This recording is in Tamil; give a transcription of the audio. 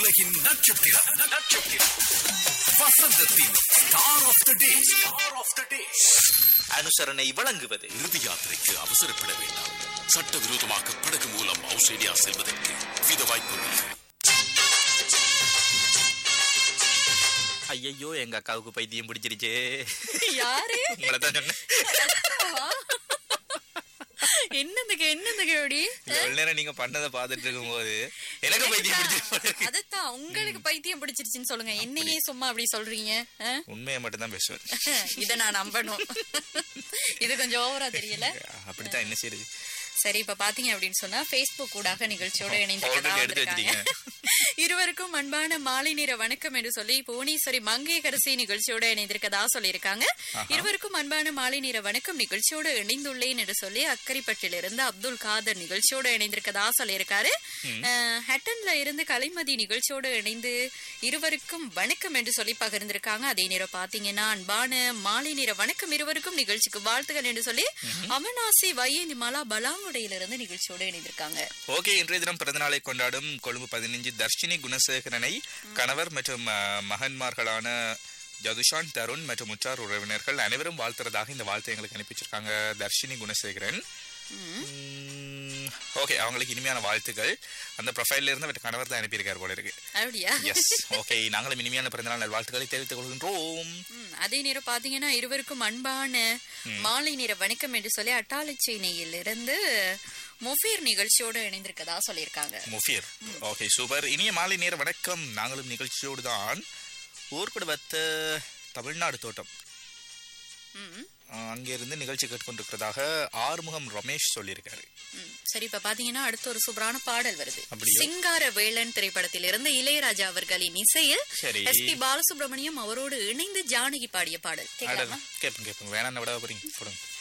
உலகின் நட்சத்திரம் நட்சத்திரம் வசந்தத்தின் star of the day star of the day அனுசரணை வழங்குவது இறுதி யாத்திரைக்கு அவசரப்பட வேண்டாம் சட்டவிரோதமாக படகு மூலம் ஆஸ்திரேலியா செல்வதற்கு வித வாய்ப்புள்ளது ஐயையோ எங்க அக்காவுக்கு பைத்தியம் பிடிச்சிருச்சே யாரு உங்களை தான் சொன்னேன் என்னதுக்கு என்னதுக்கு அப்படி இவ்வளவு நேரம் நீங்க பண்ணதை பார்த்துட்டு இருக்கும்போது எனக்கு பைத்தியம் பிடிச்சிருக்கு அதத்தான் உங்களுக்கு பைத்தியம் பிடிச்சிருச்சுன்னு சொல்லுங்க என்னையே சும்மா அப்படி சொல்றீங்க ஆ? உண்மையை மட்டும் தான் பேசுவேன் இத நான் நம்பணும் இது கொஞ்சம் ஓவரா தெரியல அப்படித்தான் என்ன செய்யுது சரி இப்ப பாத்தீங்க அப்படின்னு சொன்னா Facebook ஊடாக நிகழ்ச்சியோட இணைந்து Already எடுத்து வச்சிட்டீங்க. இருவருக்கும் அன்பான மாலை நேர வணக்கம் என்று சொல்லி புவனேஸ்வரி மங்கையகரசி நிகழ்ச்சியோட இணைந்திருக்கதா சொல்லியிருக்காங்க இருவருக்கும் அன்பான மாலை நேர வணக்கம் நிகழ்ச்சியோட இணைந்துள்ளேன் என்று சொல்லி அக்கரைப்பட்டிலிருந்து அப்துல் காதர் நிகழ்ச்சியோட இணைந்திருக்கதா சொல்லியிருக்காரு அஹ், ஹட்டன்ல இருந்து கலைமதி நிகழ்ச்சியோட இணைந்து இருவருக்கும் வணக்கம் என்று சொல்லி பகிர்ந்திருக்காங்க அதே நேரம் பாத்தீங்கன்னா அன்பான மாலை நேர வணக்கம் இருவருக்கும் நிகழ்ச்சிக்கு வாழ்த்துக்கள் என்று சொல்லி அமனாசி வையந்தி மாலா பலாங்குடையிலிருந்து நிகழ்ச்சியோட இணைந்திருக்காங்க ஓகே இன்றைய தினம் பிறந்த நாளை கொண்டாடும் கொழும்பு பதினஞ்சு தர்ஷினி குணசேகரனை கணவர் மற்றும் அஹ், மகன்மார்களான ஜதுஷான் தருண் மற்றும் உற்றார் உறவினர்கள் அனைவரும் வாழ்த்துறதாக இந்த வாழ்த்தை எங்களுக்கு அனுப்பி வச்சிருக்காங்க தர்ஷினி குணசேகரன் ஓகே அவங்களுக்கு இனிமையான வாழ்த்துக்கள் அந்த ப்ரொஃபைல்ல இருந்து அவற்றை கணவர் தான் அனுப்பியிருக்காரு போல இருக்கு அப்படியா எஸ் ஓகே நாங்களும் இனிமையான பிறந்தநாள் நல்வாழ்த்துக்களை தெரிவித்துக் கொள்கின்றோம் ம், அதே நேரம் பாத்தீங்கன்னா இருவருக்கும் அன்பான மாலை நேர வணக்கம் என்று சொல்லி அட்டாளச்சேனையில் இருந்து முஃபீர் நிகழ்ச்சியோட இணைந்திருக்கதா சொல்லியிருக்காங்க முஃபீர் ஓகே சூப்பர் இனிய மாலை நேர வணக்கம் நாங்களும் நிகழ்ச்சியோடு தான் ஊர்குடுவத்த தமிழ்நாடு தோட்டம் ம், அஹ் அங்கிருந்து நிகழ்ச்சி கேட்டுக்கொண்டிருக்கிறதாக ஆறுமுகம் ரமேஷ் சொல்லியிருக்காரு ம். சரி இப்ப பாத்தீங்கன்னா அடுத்த ஒரு சூப்பரான பாடல் வருது அப்படியா? சிங்கார வேலன் திரைப்படத்தில் இருந்து இளையராஜா அவர்களின் இசையில் சரி எஸ் பி பாலசுப்ரமணியம் அவரோடு இணைந்து ஜானகி பாடிய பாடல் அட கேட்கலாமா கேட்போம் கேட்போம் வேணாம் விட போறீங்க போடுங்க